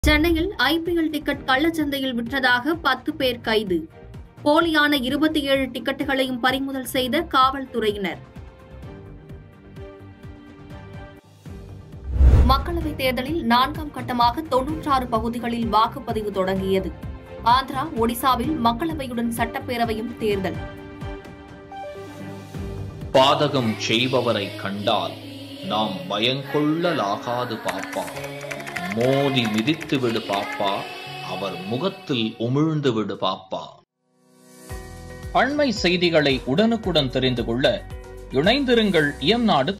சென்னையில் IPL ticket கள்ளச்சந்தையில் விற்றதாக பத்து பேர் கைது போலியான இருபத்தி ஏழு டிக்கெட்டுகளையும் பறிமுதல் செய்த காவல்துறையினர் மக்களவைத் தேர்தலில் நான்காம் கட்டமாக தொன்னூற்றாறு பகுதிகளில் வாக்குப்பதிவு தொடங்கியது ஆந்திரா ஒடிசாவில் மக்களவையுடன் சட்டப்பேரவையும் தேர்தல் பாதகம் செய்பவரை கண்டால் நாம் பயங்கொள்ளலாகாது பாப்பா மோதி மிதித்து விடு பாப்பா அவர் முகத்தில் உமிழ்ந்து விடு பாப்பா அண்மை செய்திகளை உடனுக்குடன் தெரிந்து கொள்ள இணைந்திருங்கள் இயம்நாடு